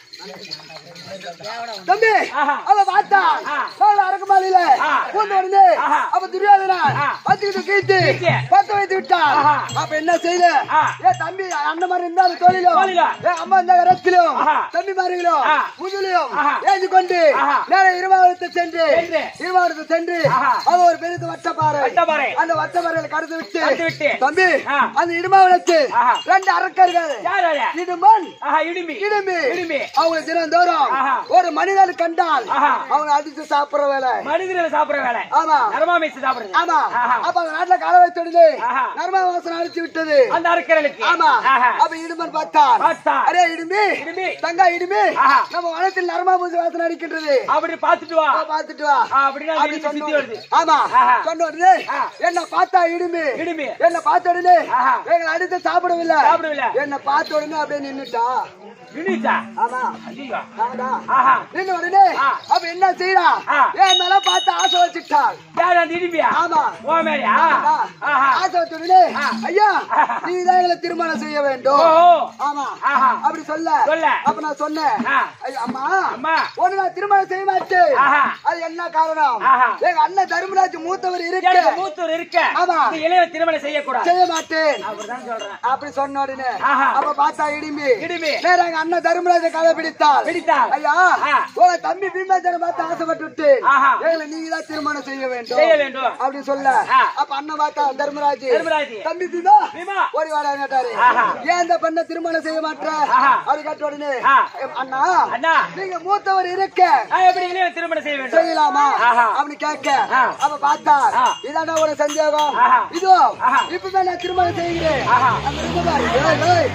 தம்பி ஆஹா. அவ பார்த்தா ஆ. நான் அரக்குமாலில ஆ. பூந்த உடனே ஆஹா. அப்ப துரியோதனா ஆ. பத்துக்கிட்டு கீழ்த்து கீழ்த்து. பத்த வைத்து விட்டான் ஆஹா. அப்ப என்ன செய்த ஆ. ஏன் தம்பி அண்ணன் மாதிரி இருந்தாலும் தோழிலும் தோளிலும். ஏன் அம்மா இருந்தா ரத்திலும் ஆஹா. தம்பி மாறுகளும் ஆ. முதுலியும் ஆஹா. ஏந்தி கொண்டு ஆஹா. நேர இருமாவளத்தை சென்று சென்று. இருமாவளத்தை சென்று ஆஹா. அவ ஒரு பெரிய வட்டப்பாறை வட்டப்பாறை. அந்த வட்டப்பாறையில கடந்து விட்டு கடந்து விட்டு. தம்பி ஆ. அந்த இடுமாவளத்து ஆஹா. ரெண்டு அரக்கர்கள் யார் அது? இடுமன் ஆஹா இடுமி இடுமி இடுமி அவங்க தினந்தோறும் ஆஹா. ஒரு மனிதன் கண்டால் ஆஹா. அவனை அடிச்சு சாப்பிடுற வேலை மனிதர்கள் சாப்பிடுற வேலை ஆமா நரமாமிச்சு சாப்பிடுறது ஆமா ஆஹா. அப்ப அந்த நாட்டுல கால வைத்தொடனே ஆஹா. நர்ம வாசனை அடிச்சு விட்டது அந்த அரக்கர்களுக்கு ஆமா ஆஹா. அப்ப இடுமன் பார்த்தான் பார்த்தான். அரே இடுமி இடுமி. தங்கா இடுமி ஆஹா. நம்ம வனத்தில் நர்மா பூசி வாசனை அடிக்கின்றது அப்படி பாத்துட்டு வா அப்ப பார்த்துட்டு வா ஆ, அப்படின்னா அப்படி இடுமி சுத்தி சொன்ன வருது ஆமா ஆஹா. சொன்ன உடனே ஆ. என்ன பார்த்தா இடுமி இடுமி என்ன பார்த்த உடனே ஆஹா. எங்களை அடித்து சாப்பிடவில்லை சாப்பிடவில்லை. என்ன பார்த்த உடனே அப்படியே நின்னுட்டா நின்னுச்சா ஆமா ஐயோ ஆடா ஆஹா நின்ன உடனே ஆ. அப்ப என்ன செய்யறா ஆ. என் மேல பார்த்து ஆசை வச்சுட்டாள் யார் அந்த இடுமியா ஆமா ஓ மேரியா ஆமா. ஆஹா ஆசை வச்ச உடனே ஆ. ஐயா நீ தான் எங்களை திருமணம் செய்ய வேண்டும் ஓஹோ ஆமா ஆஹா அப்படி சொல்ல சொல்ல. அப்ப நான் சொன்னேன் ஆ. ஐயா, அம்மா அம்மா ஒண்ணு நான் திருமணம் செய்ய மாட்டேன் ஆஹா அது என்ன காரணம் ஆஹா. எங்க அண்ணன் தர்மராஜ் மூத்தவர் எனக்கு இருக்கு மூத்தூர் இருக்க ஆமா. நீ இளைய திருமணம் செய்யக்கூடாது செய்ய மாட்டேன் அப்படிதான் சொல்றேன் அப்படி சொன்ன உடனே ஆஹா. அப்ப பார்த்தா இடிமி இடிமி. நேரா எங்க அண்ணன் தர்மராஜ கதை பிடித்தாள் பிடித்தாள். ஐயா ஆ. உங்க தம்பி பீமாச்சனை பார்த்து ஆசைப்பட்டு விட்டு ஆஹா. எங்களை நீங்க தான் திருமணம் செய்ய வேண்டும் செய்ய வேண்டும். அப்படி சொல்ல ஆ. அப்ப அண்ணன் பார்த்தா தர்மராஜ் தர்மராஜ். தம்பி பீமா பீமா. ஓடி வாடா கேட்டாரு ஆஹா. ஏன் இந்த பெண்ணை திருமணம் செய்ய மாட்ட ஆஹா. அப்படி கேட்ட உடனே ஆ. அண்ணா அண்ணா நீங்க மூத்தவர் இருக்க நான் எப்படி இளையவன் திருமணம் செய்ய வேண்டும் செய்யலாமா ஆஹா. அப்படி கேட்க ஆ. அப்ப பார்த்தா ஆ. இதான ஒரு சந்தேகம் ஆஹா. இதோ ஆஹா. இப்பவே நான் திருமணம் செய்கிறேன் ஆஹா. அங்க இருந்து பாரு. ஏய், ஏய்.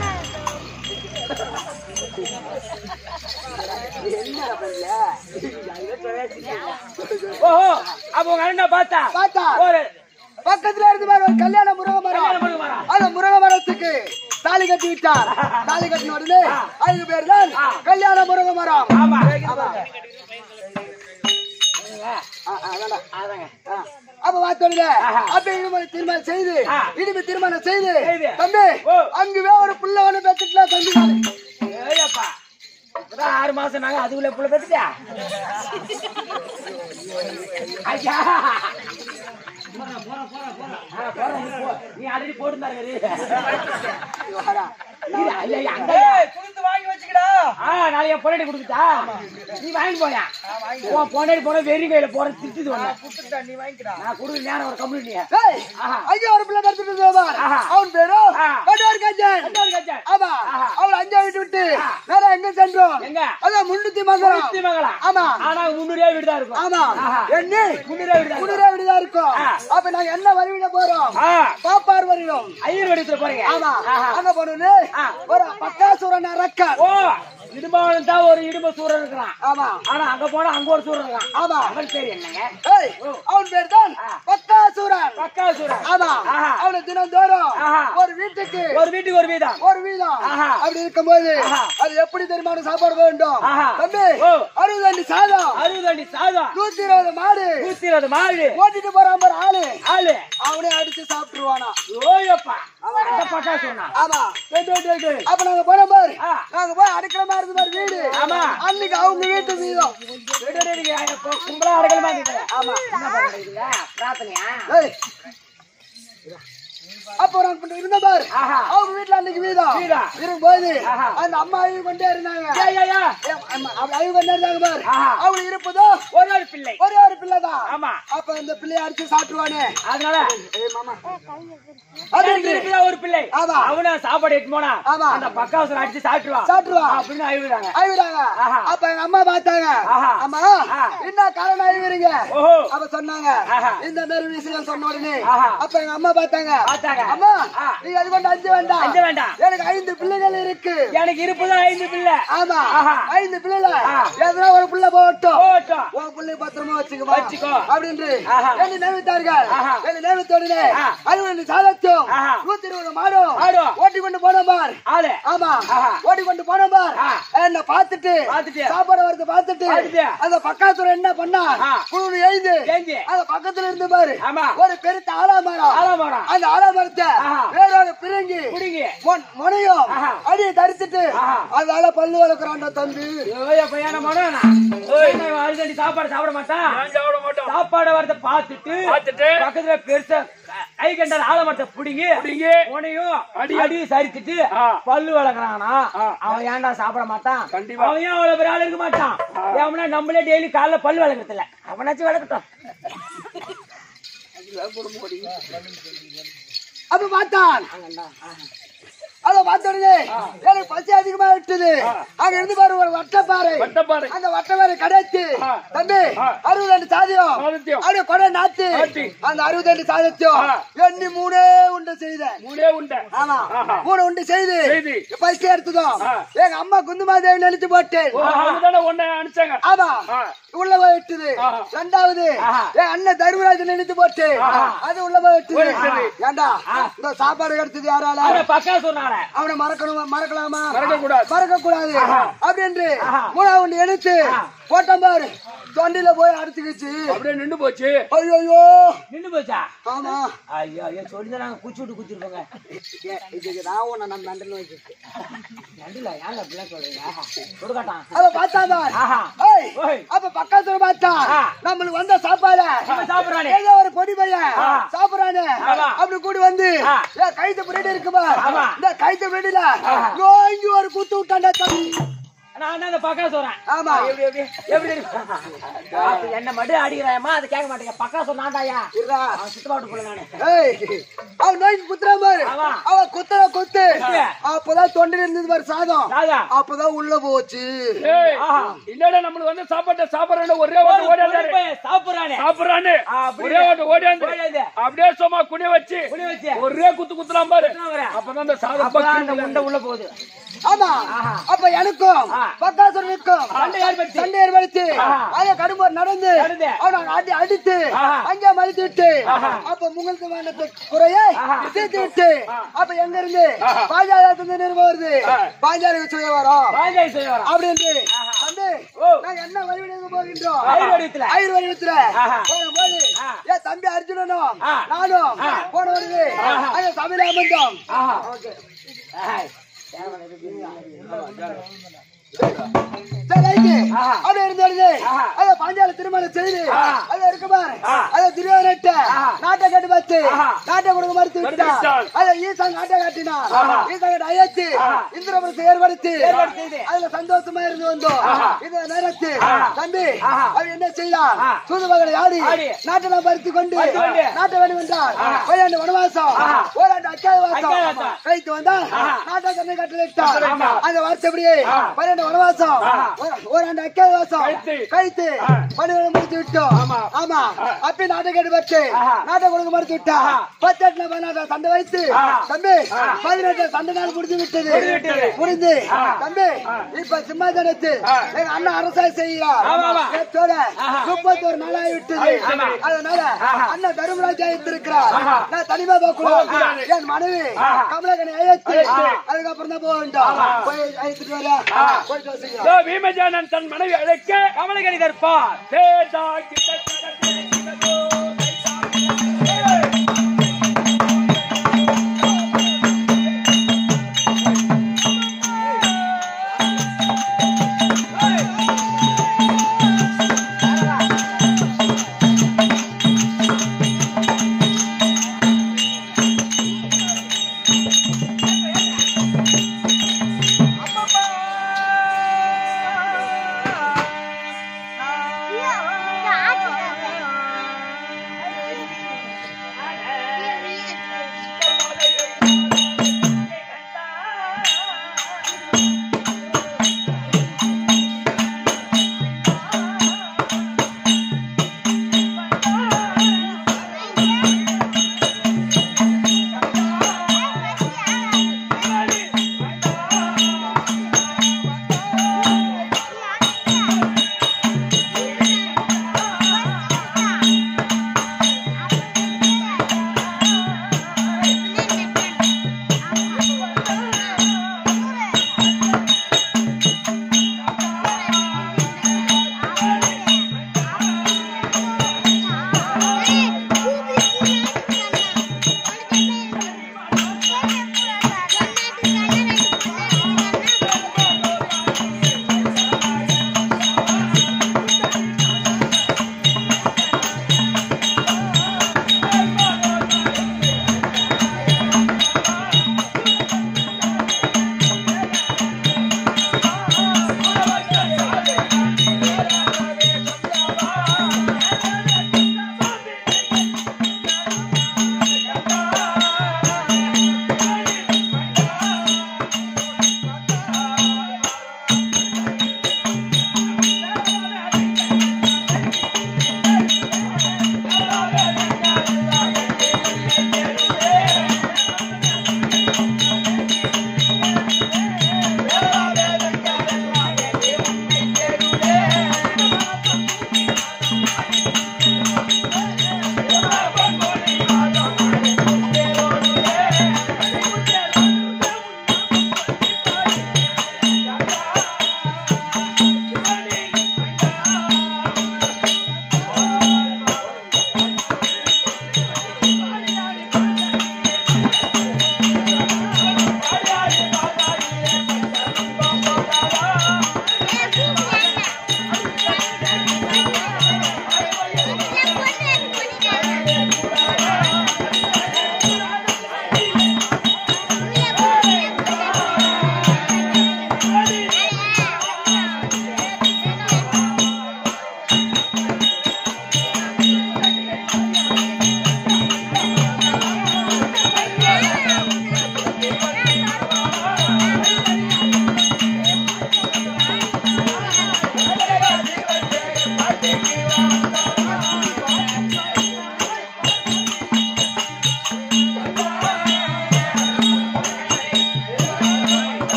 என்னடா பண்ணல? ஓஹோ அப்ப உங்க அண்ணன் பார்த்தா பார்த்தா ஒரு பக்கத்துல இருந்து பாரு ஒரு கல்யாண முருக கல்யாண மரம் முருக மரம். அந்த முருக மரத்துக்கு தாலி கட்டி விட்டார் தாலி கட்டின உடனே ஐந்து பேர் தான் ஆ. கல்யாண முருக மரம் ஆமா ஆமா. ஆ, ஆ, வேண்டாம். அதாங்க ஆ. அப்ப பார்த்தோங்க ஆஹா. அப்ப இனிமே திருமணம் செய்து ஆ. இனிமே திருமணம் செய்து செய்து. தம்பி ஓ. அங்குவே ஒரு புள்ள ஒண்ணு பெற்றுக்கலாம் தம்பி நானு. ஏயப்பா இப்பதான் ஆறு மாசம் நாங்க அதுக்குள்ள புள்ள பெத்துட்டியா ஐயா ஆ, போறேன், நீ போ. நீ ஆல்ரெடி போட்டுருந்தாரு வாடா. குடுத்து வாங்கி வச்சுக்கடா ஆ நாளைக்கு என் பொண்டாட்டி கொடுத்துட்டா நீ வாங்கி போயா உன் பொண்டாட்டி போன வெறி கையில போற திட்டுது ஒண்ணு குடுத்துட்டா நீ வாங்கிக்கடா நான் கொடுக்குற நேரம் ஒரு கம்ப்ளீட் ஏய், ஆஹா. ஐயா ஒரு பிள்ளை பெற்றுட்டு பார். ஆஹா. அவன் பேரு ஆ. கட்டார் கஜன். ஆமா ஆஹா. அவள் அஞ்சா விட்டு விட்டு ஆ. வேற எங்க சென்றோம் எங்க? அதான் முன்னூத்தி மங்கலம் மங்களா ஆமா ஆனா முன்னூறு வீடு தான் இருக்கும் ஆமா ஆஹா. எண்ணி முன்னூறு வீடு தான் குளிரா விடுதா இருக்கும் ஆ. அப்ப நாங்க என்ன வருவிட போறோம் ஆ பாப்பார் வருகிறோம் ஐயர் வடித்துல போறீங்க ஆமா ஆஹா. அங்க போனோன்னு ஆ. ஒரு பக்காசுரன் அரக்கன் ஓ இடும்பாவன் தான் ஒரு இடும்ப சூரன் இருக்கிறான் ஆமா ஆனா அங்க போனா அங்க ஒரு சூரன் இருக்கான் ஆமா அவன் பேர் என்னங்க ஏய் அவன் பேர் தான் ஆ. பக்காசுரன் பக்கா சூரன் ஆமா ஆஹா. அவனை தினந்தோறும் ஆஹா. ஒரு வீட்டுக்கு ஒரு வீட்டுக்கு ஒரு வீதம் ஒரு வீதம் ஆஹா. அப்படி இருக்கும்போது ஆஹா. அது எப்படி தெரியுமான சாப்பாடு வேண்டும் ஆஹா. தம்பி ஓ. அறுபது அண்டி சாதம் அறுபது அடி சாதம் நூத்தி இருபது மாடு நூத்தி இருபது மாடு ஓட்டிட்டு போறான் பாரு ஆளு ஆளு அவனே அடிச்சு சாப்பிட்டுருவானா ஓயப்பா அந்த பக்கா சொன்னான் ஆமா டேய், டேய், டேய், டேய். அப்ப நாங்க போனோம் பாரு ஆ. நாங்க போய் அடிக்கிற மாதிரி இருந்து பாரு வீடு ஆமா. அன்னைக்கு அவங்க வீட்டு வீதம் டேய், டேய், டேய், டேய், இப்போ கும்பலா அடக்கலமா இருக்குது. ஆமா என்ன பண்ணுறீங்க பிரார்த்தனையா ஏய். அப்போ நாங்க இருந்த பாரு ஆஹா. அவங்க வீட்டுல அன்னைக்கு வீதம் வீதம். இருக்கும்போது ஆஹா. அந்த அம்மா அழுகு கொண்டே இருந்தாங்க ஏய், ஏய், ஏய். ஏய், அம்மா, அப்படி அழுகு கொண்டே இருந்தாங்க பாரு ஆஹா. அவங்க இருப்பதோ ஒரு நாள் பிள்ளை ஒரே ஒரு பிள்ளைதான் ஆமா அப்ப இந்த பிள்ளைய அடிச்சு சாப்பிட்டுருவானே அதனால ஏய் மாமா எனக்கு அப்படின்னு இருக்குதா ஒரு பிள்ளை ஆமா. அவன சாப்பாடு எடுத்து போனா ஆமா. அந்த பக்காவசம் அடிச்சு சாப்பிட்டுருவான் சாப்பிட்டுருவான். அப்படின்னு அழுகுறாங்க அழுகுறாங்க ஆஹா. அப்ப எங்க அம்மா பார்த்தாங்க ஆஹா. அம்மா ஆ. என்ன காரணம் அழுகுறீங்க ஓஹோ அப்ப சொன்னாங்க ஆஹா. இந்த மாதிரி விஷயம் சொன்ன உடனே ஆஹா. அப்ப எங்க அம்மா பார்த்தாங்க பார்த்தாங்க. அம்மா ஆ. நீ அது கொண்டு அஞ்சு வேண்டாம் அஞ்ச வேண்டாம் எனக்கு ஐந்து பிள்ளைகள் இருக்கு எனக்கு இருப்புதான் ஐந்து பிள்ளை ஆமா ஆஹா. ஐந்து பிள்ளைல ஆ. எதனா ஒரு பிள்ளை போகட்டும் போட்டோம் உன் பிள்ளை பத்திரமா வச்சுக்குமா வச்சுக்கோ. அப்படின்னு ஆஹா. என்னை நியமித்தார்கள் ஆஹா. என்னை நியமித்த உடனே ஆ. அறுபது சாதத்தும் ஆஹா. நூத்தி இருபது மாடும் மாடும். ஓட்டி கொண்டு போன பார் ஆளு ஆமா ஆஹா. ஓடி கொண்டு போன பார் ஆ. என்ன பார்த்துட்டு பார்த்துட்டு. சாப்பாடு வரது பார்த்துட்டு பார்த்துட்டு. அந்த பக்கத்துல என்ன பண்ணா ஆ. குழு எழுந்து ஏந்தி. அந்த பக்கத்துல இருந்து பாரு ஆமா. ஒரு பெருத்த ஆலாமரம் ஆலமரம். அந்த ஆலாமரத்தை ஆஹா. வேறோட பிறங்கி குடிங்க மொன்- முனையும் ஆஹா. அடியை தரித்துட்டு ஆஹா. அதனால பல்லு வளர்க்குறான்டா தம்பி ஓய பையன மனோனா அழுதடி சாப்பாடு சாப்பிட மாட்டான் சாப்பிட மாட்டோம் சாப்பாடு வரத பார்த்துட்டு பார்த்துட்டு பக்கத்துல பெருசா கை கண்டால ஆலமரத்தை புடிங்கி புடிங்கி, உனையும் அடி, அடி அடி சரித்துட்டு ஆ. பல்லு வளர்க்கறானா ஆ. அவன் ஏன்டா சாப்பிட மாட்டான் கண்டிப்பா. அவன் ஏன் அவ்வளவு பெரிய ஆள் இருக்க மாட்டான் அவனா நம்மளே டெய்லி காலைல பல்லு வளர்க்கறது இல்ல அவனாச்சும் வளர்க்கட்டும் அப்ப பார்த்தான் அத பார்த்த உடனே எனக்கு பசி அதிகமா விட்டது அங்க இருந்து பாரு ஒரு வட்டப்பாறை வட்டப்பாறை. அந்த வட்டப்பாறை கடைச்சு ஆ. தம்பி ஆ. அறுபது ரெண்டு சாதியம் சாதத்தையும். அப்படியே கொடை நாத்து நாத்தி. அந்த அறுபது ரெண்டு சாதத்தையும் ஆ. எண்ணி மூணே உண்டு செய்தேன் மூணே உண்டை ஆமா ஆஹா. மூணு உண்டு செய்து செய்து. பசி எடுத்ததும் ஆ. எங்க அம்மா குந்துமாதேவி நினைச்சு போட்டேன் ஓ அவங்கதானே உன்னை அனுப்பிச்சாங்க ஆமா ஆ. உள்ள போய் விட்டுது ஆஹா. ரெண்டாவது ஆஹா. என் அண்ணன் தர்மராஜ் நினைத்து போட்டு அது உள்ள போய் விட்டுது விட்டது. ஏண்டா இந்த சாப்பாடு கிடைச்சது யாரால அவன் பக்கா சொன்னான அவனை மறக்கணுமா மறக்கலாமா மறக்கக்கூடாது. மறக்க கூடாது அப்படின்னு மூணாவது ஒண்ணு எடுத்து போட்டான் பாரு தொண்டில போய் அடிச்சுக்கிச்சு அப்படியே நின்று போச்சு ஐயோ நின்னு போச்சா ஆமா ஐயோ ஐயோ சொல்லி நாங்க குச்சி விட்டு குச்சிருப்போங்க ஏ, இதுக்கு நான் உன்னை நம்ம நண்டல் வச்சிருக்கு நண்டில ஏங்க அப்படிலாம் சொல்றீங்க கொடுக்கட்டான் அத பார்த்தா பாரு ஆஹா ஏய், ஓய். அப்ப பக்கத்துல பார்த்தா ஆ. நம்மளுக்கு வந்த சாப்பாடு இவன் சாப்பிடுறானே. ஏதோ ஒரு பொடி பையன் ஆ. சாப்பிடுறானே ஆமா. அப்படி கூடி வந்து ஆ. ஏ, கைத்து பிரெட் இருக்குமா ஆமா. இந்த கைத்து பிரெட்ல இங்க ஒரு குத்து விட்டாண்டா தம்பி நான் என்ன இந்த பக்கம் சொல்றேன் ஆமா. எப்படி எப்படி எப்படி இருக்கு? அப்ப என்ன மட்டும் அடிக்கிறாயம்மா அது கேட்க மாட்டேங்க பக்கம் சொன்னாண்டாயா இருடா. அவன் சித்தப்பாட்டு போல நானு ஏய், அவன் நோய்க்கு குத்துறான் பாரு ஆமா. அவன் குத்துற குத்து குத்து. அப்பதான் தொண்டில் இருந்தது பாரு சாதம் ராஜா அப்பதான் உள்ள போச்சு ஏய் ஆஹா. இல்லடா நம்மளுக்கு வந்து சாப்பாட்டை சாப்பிடறேன்னு ஒரே ஓட்டு ஓடியாந்தாரு சாப்பிடுறானே சாப்பிடறான்னு ஆ, அப்படி ஒரே ஓட்டு ஓடியாந்து ஓடியாந்து. அப்படியே சும்மா குனி வச்சு புளி வச்சு ஒரே குத்து குத்துறான் பாரு குத்துறான் பாரு. அப்பதான் அந்த சாதம் அப்பதான் அந்த பக்கம் உண்டை உள்ள போகுது ஆமா ஆஹா. அப்ப எனக்கும் ஆ. பக்காசுரனுக்கும் சண்டை ஏற்படுத்தி. சண்டை ஏற்படுத்தி ஆஹா. அதை கடும்போர் நடந்து நடந்து. அவனை அடி அடித்து ஆஹா. அங்கே மலித்து விட்டு ஆஹா. அப்ப முகல் வானத்தை குறைய ஆஹா. தீர்த்து விட்டு அப்ப எங்க இருந்து பாஞ்சாலத்துல நிறுவ வருது பாஞ்சால சொல்ல வரோம் பாஞ்சாய் செய்ய வரான் அப்படின்னு தம்பி ஓ. நாங்க என்ன வழிவிடுங்க போகின்றோம் ஐயர் வடிவத்துல. ஐயர் வடிவத்துல ஆஹா. போகும்போது ஆ. ஏன் தம்பி அர்ஜுனனும் ஆ. நானும் ஆ. போன வருது ஆஹா. அங்க சபையில அமர்ந்தோம் ஆஹா ஏய், தேவனை எப்படி சரி, ரைட்டு. ஆஹா. அப்படியே இருந்தது ஆஹா. அத பாஞ்சால திருமணம் செய்து ஆஹா. அது இருக்கு பாரு ஆ. அத துரியோதனட்ட ஆஹா. நாட்டை கட்டு பார்த்து ஆஹா. நாட்டை கொடுக்க மறுத்து மறுத்து விட்டான் விட்டான். அத ஈசன் நாட்டை காட்டினா ஆஹா. ஈசன் கிட்ட அழைத்து ஆஹா. இந்திரபுரத்தை ஏற்படுத்தி ஏற்படுத்தி. அதுல சந்தோஷமா இருந்து வந்தோம் ஆஹா. இந்த நேரத்து ஆஹா. தம்பி ஆஹா. அவன் என்ன செய்தான் ஆ. சூதுமகளை ஆடி ஆடி. நாட்டெல்லாம் பறித்து கொண்டு பறித்து கொண்டு. நாட்டை வேண்டும் என்றார் ஆஹா. ஓராண்டு வனவாசம் ஆஹா. ஓராண்டு அக்காயவாசம் அக்காயவாசம். கைத்து வந்தா ஆஹா. நாட்டை கண்ணை கட்டளையிட்டார் ஆமா. அந்த வருஷப்படியே ஆஹா. பன்னெண்டு வனவாசம் ஆஹா. ஒரு- ஓராண்டு அக்காயவாசம் கைத்து. கைத்து ஆ. பன்னிரண்டு முடிச்சு விட்டோம் ஆமா. ஆமா அப்படி நாட்டை கேட்டு பத்து ஆஹா. நாட்டை கொடுக்க மறுத்து விட்டா ஆஹா. பத்தெட்டுல பதினாறு சண்டை வைத்து ஆஹா. தம்பி பதினெட்டு சண்டை நாள் முடிஞ்சு விட்டது முடிஞ்சு விட்டது. முடிஞ்சு ஆஹா. தம்பி இப்ப சிம்மாசனத்து எங்க அண்ணன் அரசாய் செய்கிறார் ஆமா, ஆமா. நேற்றோட ஆஹா. முப்பத்தோரு நாளாகி விட்டது ஆமா. அதனால ஆஹா. அண்ணன் தர்மராஜா இருக்கிறார் ஆஹா. நான் தனிமா போகக்கூடாது போகக்கூடாது. என் மனைவி ஆஹா. கமலகனை அழைத்து அழைத்து. அதுக்கப்புறம் தான் போக வேண்டும் போய் அழைத்துட்டு வர போயிட்டு வர செய்யும் இதோ பீமஜானன் தன் மனைவி அழைக்க கமலகணி தற்பார் சேதா கிட்ட கிட்ட கிட்ட